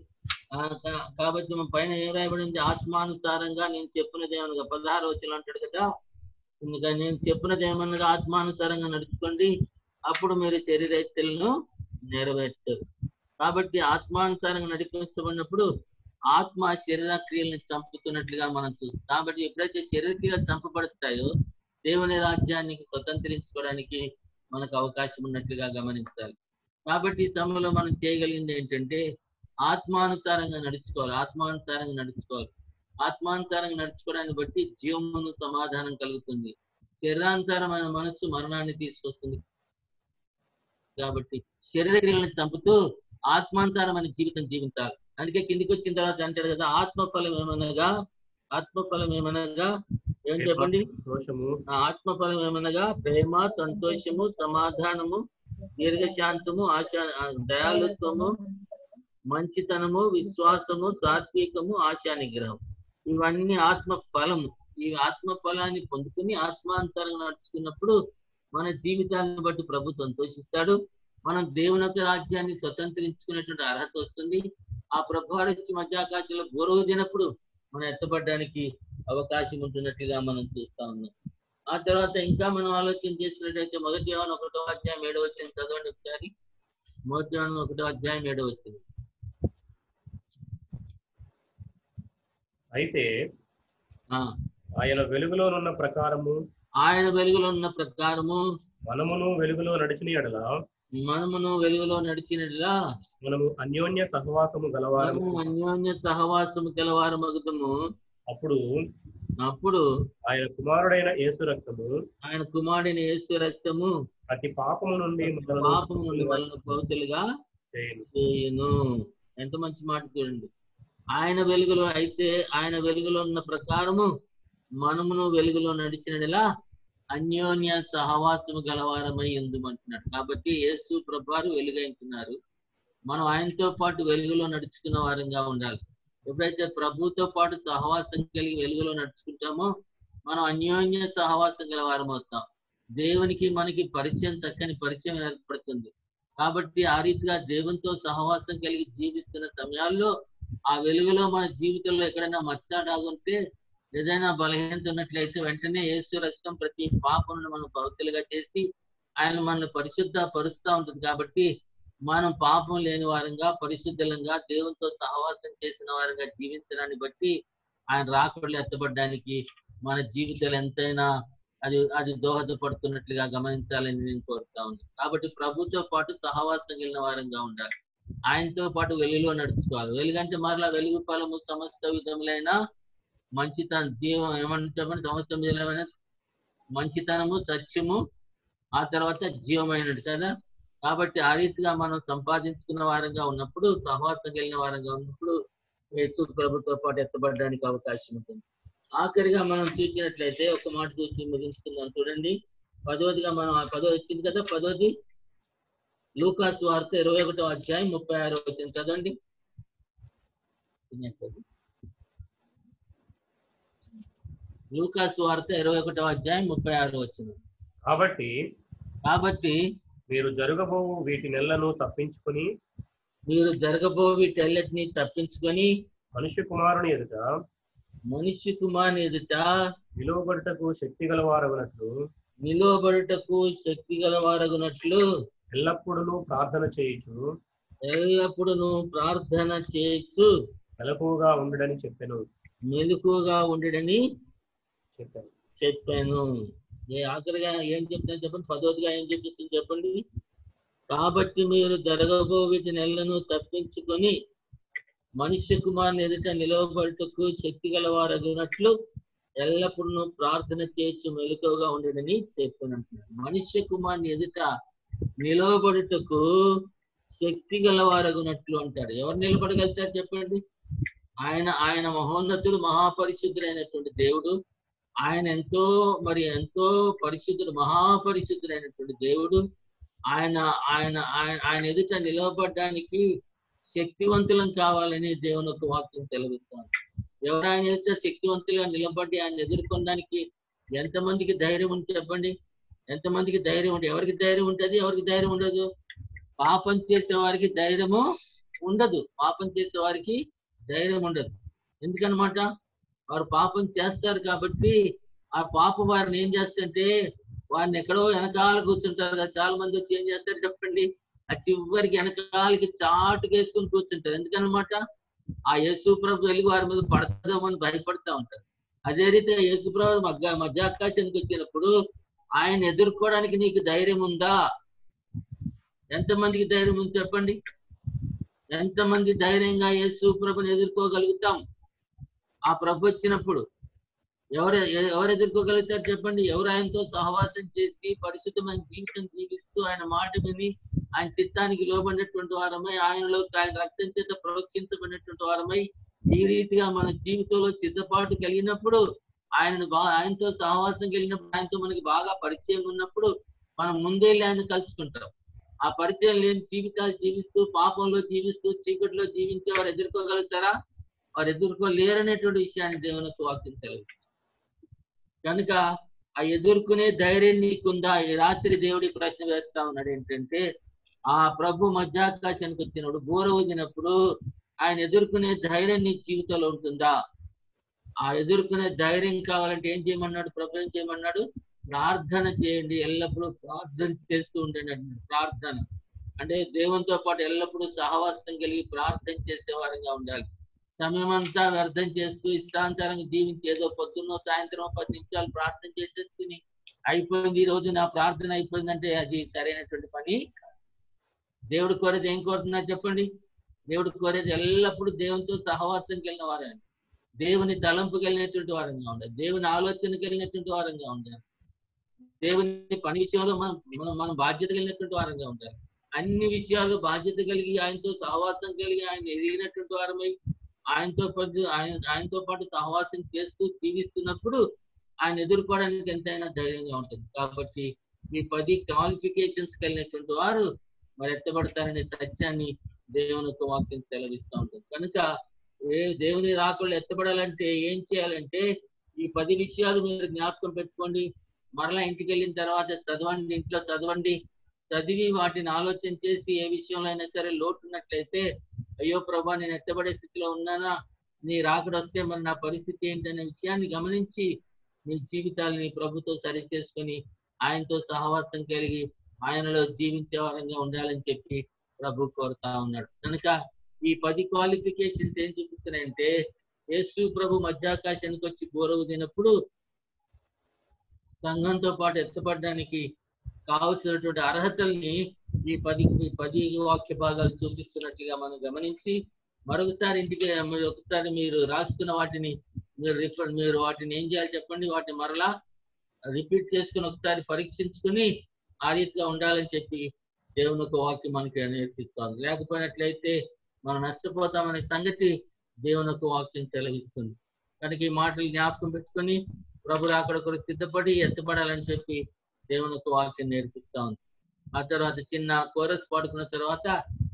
ఆ, కా- కాబట్టి మన పైన ఏం రాయబడింది ఆత్మానుసారంగా నేను చెప్పినది ఏమనగా పదహారు వచ్చిన అంటాడు కదా ఇంకా నేను చెప్పినది ఏమనగా ఆత్మానుసారంగా నడుచుకోండి అప్పుడు మీరు శరీరేత్తలను నెరవేర్చారు కాబట్టి ఆత్మానుసారంగా నడిపించబడినప్పుడు ఆత్మ శరీర క్రియల్ని చంపుతున్నట్లుగా మనం చూస్తాం కాబట్టి ఎప్పుడైతే శరీర క్రియలు చంపబడతాయో దేవుని రాజ్యానికి స్వతంత్రించుకోవడానికి మనకు అవకాశం ఉన్నట్లుగా గమనించాలి కాబట్టి ఈ సమయంలో మనం చేయగలిగింది ఏంటంటే ఆత్మానుసారంగా నడుచుకోవాలి ఆత్మానుసారంగా నడుచుకోవాలి ఆత్మానుసారంగా నడుచుకోవడాన్ని బట్టి జీవమును సమాధానం కలుగుతుంది శరీరానుసారమైన మనస్సు మరణాన్ని తీసుకొస్తుంది కాబట్టి శరీర క్రియలను చంపుతూ ఆత్మానుసారమైన జీవితం జీవించాలి అందుకే కిందికి వచ్చిన తర్వాత అంటాడు కదా ఆత్మఫలం ఏమనగా ఆత్మఫలం ఏమనగా ఏం చెప్పండి దోషము ఆ ఆత్మఫలం ఏమనగా ప్రేమ సంతోషము సమాధానము దీర్ఘశాంతము ఆశ ఆ, దయాళుత్వము మంచితనము విశ్వాసము సాత్వికము ఆశా నిగ్రహం ఇవన్నీ ఆత్మ ఫలము ఈ ఆత్మ ఫలాన్ని పొందుకుని ఆత్మాంతరంగా నడుచుకున్నప్పుడు మన జీవితాలను బట్టి ప్రభు సంతోషిస్తాడు మనం దేవుని యొక్క రాజ్యాన్ని స్వతంత్రించుకునేటువంటి అర్హత వస్తుంది ఆ ప్రభు వచ్చి మధ్యాకాశంలో గౌరవదినప్పుడు మనం ఎత్తబడడానికి అవకాశం ఉంటున్నట్టుగా మనం చూస్తా ఉన్నాం ఆ తర్వాత ఇంకా మనం ఆలోచన చేసినట్టయితే మొదటి యోహాను ఒకటో అధ్యాయం ఏడో వచ్చింది చదవండి ఒకసారి మొదటి యోహాను ఒకటో అధ్యాయం ఏడో వచ్చింది అయితే ఆ, ఆయన వెలుగులోనున్న ప్రకారము ఆయన వెలుగులో ఉన్న ప్రకారము మనమును వెలుగులో నడిచిన ఎడల మనమును వెలుగులో నడిచినట్లా మనము అన్యోన్య సహవాసము గలవారము మనము అన్యోన్య సహవాసము గలవారు మగుదము అప్పుడు అప్పుడు ఆయన కుమారుడైన యేసు రక్తము ఆయన కుమారుడిని యేసు రక్తము ప్రతి పాపము నుండి మనలను పాపము నుండి మనల్ని పవిత్రులుగా చేయును. చేయను ఎంత మంచి మాట చూడండి ఆయన వెలుగులో అయితే ఆయన వెలుగులో ఉన్న ప్రకారము మనమును వెలుగులో నడిచినలా అన్యోన్య సహవాసము గలవారమై ఉందమంటున్నాడు కాబట్టి యేసు ప్రభారు వెలుగైతున్నారు మనం ఆయనతో పాటు వెలుగులో నడుచుకున్న వారంగా ఉండాలి ఎప్పుడైతే ప్రభుతో పాటు సహవాసం కలిగి వెలుగులో నడుచుకుంటామో మనం అన్యోన్య సహవాసం గల వారం అవుతాం దేవునికి మనకి పరిచయం చక్కని పరిచయం ఏర్పడుతుంది కాబట్టి ఆ రీతిగా దేవునితో సహవాసం కలిగి జీవిస్తున్న సమయాల్లో ఆ వెలుగులో మన జీవితంలో ఎక్కడైనా మచ్చాడాగుంటే ఏదైనా బలహీనత ఉన్నట్లయితే వెంటనే యేసు రక్తం ప్రతి పాపమును మనం పవిత్రులుగా చేసి ఆయన మనల్ని పరిశుద్ధ పరుస్తూ ఉంటుంది కాబట్టి మనం పాపం లేని వారంగా పరిశుద్ధంగా దేవునితో సహవాసం చేసిన వారంగా జీవించడాన్ని బట్టి ఆయన రాకడలు ఎత్తబడడానికి మన జీవితాలు ఎంతైనా అది అది దోహదపడుతున్నట్లుగా గమనించాలని నేను కోరుతా ఉన్నాను కాబట్టి ప్రభుతో పాటు సహవాసం కలిగిన వారంగా ఉండాలి ఆయనతో పాటు వెలుగులో నడుచుకోవాలి వెలుగంటే మరలా వెలుగు ఫలము సమస్త విధములైన మంచితనం జీవం ఏమంటామని సమస్త విధములైన మంచితనము సత్యము ఆ తర్వాత జీవమైనది కదా కాబట్టి ఆ రీతిగా మనం సంపాదించుకున్న వారంగా ఉన్నప్పుడు సహవాసం కలిగిన వారంగా ఉన్నప్పుడు యేసు ప్రభుతో పాటు ఎత్తబడడానికి అవకాశం ఉంటుంది ఆఖరిగా మనం చూసినట్లయితే ఒక మాట చూసి ముగించుకుందాం చూడండి పదోదిగా మనం ఆ పదో వచ్చింది కదా పదోది లూకాస్ వార్త ఇరవై ఒకటో అధ్యాయం ముప్పై ఆరో వచ్చింది చదవండి లూకాస్ వార్త ఇరవై ఒకటో అధ్యాయం ముప్పై ఆరో వచ్చింది కాబట్టి కాబట్టి మీరు జరగబోవు వీటి నెలను తప్పించుకొని మీరు జరగబో వీటన్నిటిని తప్పించుకొని మనుష్య కుమారుని ఎదుట మనిషి కుమారుని ఎదుట నిలువబడుటకు శక్తి గలవారగునట్లు నిలువబడుటకు శక్తి గలవారగునట్లు ఎల్లప్పుడూ ప్రార్థన చేయుచు ఎల్లప్పుడూ ప్రార్థన చేయొచ్చు మెలకువగా ఉండడని చెప్పాను మెలకుగా ఉండడని చెప్పాను చెప్పాను ఏ ఆఖరిగా ఏం చెప్తాను చెప్పండి పదోదిగా ఏం చెప్పిస్తుంది చెప్పండి కాబట్టి మీరు జరగబో వీటి నెలను తప్పించుకొని మనుష్య కుమారుని ఎదుట నిలవబడుటకు శక్తి గలవారగినట్లు ఎల్లప్పుడూ ప్రార్థన చేయొచ్చు మెలకువగా ఉండడని చెప్పానంటున్నాడు మనుష్య కుమారుని ఎదుట నిలవబడుటకు శక్తి గలవారగునట్లు అంటాడు ఎవరు నిలబడగలుగుతారు చెప్పండి ఆయన ఆయన మహోన్నతుడు మహాపరిశుద్ధుడైనటువంటి దేవుడు ఆయన ఎంతో మరి ఎంతో పరిశుద్ధుడు మహాపరిశుద్ధుడైనటువంటి దేవుడు ఆయన ఆయన ఆయన ఆయన ఎదుట నిలవబడడానికి శక్తివంతులం కావాలని దేవుని యొక్క వాక్యం తెలుగుతాను ఎవరు ఆయన ఎదుట శక్తివంతులుగా నిలబడి ఆయన ఎదుర్కొనడానికి ఎంతమందికి ధైర్యం ఉంది చెప్పండి ఎంతమందికి ధైర్యం ఉంటుంది ఎవరికి ధైర్యం ఉంటుంది ఎవరికి ధైర్యం ఉండదు పాపం చేసే వారికి ధైర్యము ఉండదు పాపం చేసే వారికి ధైర్యం ఉండదు ఎందుకనమాట వారు పాపం చేస్తారు కాబట్టి ఆ పాప వారిని ఏం చేస్తుంటే వారిని ఎక్కడో వెనకాల కూర్చుంటారు కదా చాలా మంది వచ్చి ఏం చేస్తారు చెప్పండి ఆ చివరికి వెనకాలకి చాటుకు వేసుకుని కూర్చుంటారు ఎందుకనమాట ఆ యేసు ప్రభు వెలుగు వారి మీద పడతామని భయపడతా ఉంటారు అదే రీతిగా యేసు ప్రభు మధ్య మధ్యాకాశానికి వచ్చినప్పుడు ఆయన ఎదుర్కోవడానికి నీకు ధైర్యం ఉందా ఎంతమందికి ధైర్యం ఉంది చెప్పండి ఎంతమంది ధైర్యంగా యేసు ప్రభుని ఎదుర్కోగలుగుతాం ఆ ప్రభు వచ్చినప్పుడు ఎవరు ఎ- ఎవరు ఎదుర్కోగలుగుతారు చెప్పండి ఎవరు ఆయనతో సహవాసం చేసి పరిశుద్ధమైన జీవితం జీవిస్తూ ఆయన మాట విని ఆయన చిత్తానికి లోబడినటువంటి వారమై ఆయనలో ఆయన రక్తం చేత ప్రోక్షించబడినటువంటి వారమై ఈ రీతిగా మన జీవితంలో సిద్ధపాటు కలిగినప్పుడు ఆయనను బా ఆయనతో సహవాసం కలిగినప్పుడు ఆయనతో మనకి బాగా పరిచయం ఉన్నప్పుడు మనం ముందే ఆయన కలుసుకుంటాం ఆ పరిచయం లేని జీవితాలు జీవిస్తూ పాపంలో జీవిస్తూ చీకటిలో జీవించే వారు ఎదుర్కోగలుగుతారా వారు ఎదుర్కోలేరనేటువంటి విషయాన్ని దేవునికి వాక్యం తెలియదు కనుక ఆ ఎదుర్కొనే ధైర్యం నీకుందా ఈ రాత్రి దేవుడి ప్రశ్న వేస్తా ఉన్నాడు ఏంటంటే ఆ ప్రభు మధ్యాకాశానికి వచ్చినప్పుడు బూర ఊదినప్పుడు ఆయన ఎదుర్కొనే ధైర్యం నీ జీవితంలో ఉంటుందా ఆ ఎదుర్కొనే ధైర్యం కావాలంటే ఏం చేయమన్నాడు ప్రభు ఏం చేయమన్నాడు ప్రార్థన చేయండి ఎల్లప్పుడూ ప్రార్థన చేస్తూ ఉండండి అంటున్నాడు ప్రార్థన అంటే దేవునితో పాటు ఎల్లప్పుడూ సహవాసం కలిగి ప్రార్థన చేసే వారంగా ఉండాలి సమయం అంతా వ్యర్థం చేస్తూ ఇష్టాంతరంగా జీవించి ఏదో పొద్దున్నో సాయంత్రం పది నిమిషాలు ప్రార్థన చేసేసుకుని అయిపోయింది ఈ రోజు నా ప్రార్థన అయిపోయిందంటే అది సరైనటువంటి పని దేవుడు కోరేది ఏం కోరుతున్నారు చెప్పండి దేవుడు కోరేది ఎల్లప్పుడూ దేవునితో సహవాసం కలిగిన వారే దేవుని తలంపు కలిగినటువంటి వారంగా ఉండాలి దేవుని ఆలోచన కలిగినటువంటి వారంగా ఉండాలి దేవుని పని విషయంలో మనం మనం మనం బాధ్యత కలిగినటువంటి వారంగా ఉండాలి అన్ని విషయాలు బాధ్యత కలిగి ఆయనతో సహవాసం కలిగి ఆయన ఎదిగినటువంటి వారమై ఆయనతో పాటు ఆయన ఆయనతో పాటు సహవాసం చేస్తూ జీవిస్తున్నప్పుడు ఆయన ఎదుర్కోవడానికి ఎంతైనా ధైర్యంగా ఉంటుంది కాబట్టి ఈ పది క్వాలిఫికేషన్స్ కలిగినటువంటి వారు మరి ఎత్తబడతారనే సత్యాన్ని దేవుని యొక్క వాక్యం సెలవిస్తూ ఉంటుంది కనుక ఏ దేవుని రాకుండా ఎత్తబడాలంటే ఏం చేయాలంటే ఈ పది విషయాలు మీరు జ్ఞాపకం పెట్టుకోండి మరలా ఇంటికి వెళ్ళిన తర్వాత చదవండి ఇంట్లో చదవండి చదివి వాటిని ఆలోచన చేసి ఏ విషయంలో అయినా సరే లోటు ఉన్నట్లయితే అయ్యో ప్రభా నేను ఎత్తబడే స్థితిలో ఉన్నానా నీ రాకడ వస్తే మరి నా పరిస్థితి ఏంటనే విషయాన్ని గమనించి నీ జీవితాలని ప్రభుతో సరి చేసుకొని ఆయనతో సహవాసం కలిగి ఆయనలో జీవించే వారంగా ఉండాలని చెప్పి ప్రభు కోరుతా ఉన్నాడు కనుక ఈ పది క్వాలిఫికేషన్స్ ఏం చూపిస్తున్నాయంటే యేసు ప్రభు మధ్యాకాశానికి వచ్చి గౌరవ దినప్పుడు సంఘంతో పాటు ఎత్తపడడానికి కావలసినటువంటి అర్హతల్ని ఈ పది ఈ పది వాక్య భాగాలు చూపిస్తున్నట్లుగా మనం గమనించి మరొకసారి ఇంటికి మీరు ఒకసారి మీరు రాసుకున్న వాటిని మీరు రిఫర్ మీరు వాటిని ఏం చేయాలి చెప్పండి వాటిని మరలా రిపీట్ చేసుకుని ఒకసారి పరీక్షించుకుని ఆ రీతిగా ఉండాలని చెప్పి దేవుని యొక్క వాక్యం మనకి నేర్పిస్తుంది లేకపోయినట్లయితే మనం నష్టపోతామనే సంగతి దేవుని యొక్క వాక్యం సెలవిస్తుంది కనుక ఈ మాటలు జ్ఞాపకం పెట్టుకొని ప్రభు అక్కడ కొరకు సిద్ధపడి ఎత్తపడాలని చెప్పి దేవుని యొక్క వాక్యం నేర్పిస్తా ఉంది ఆ తర్వాత చిన్న కోరస్ పాడుకున్న తర్వాత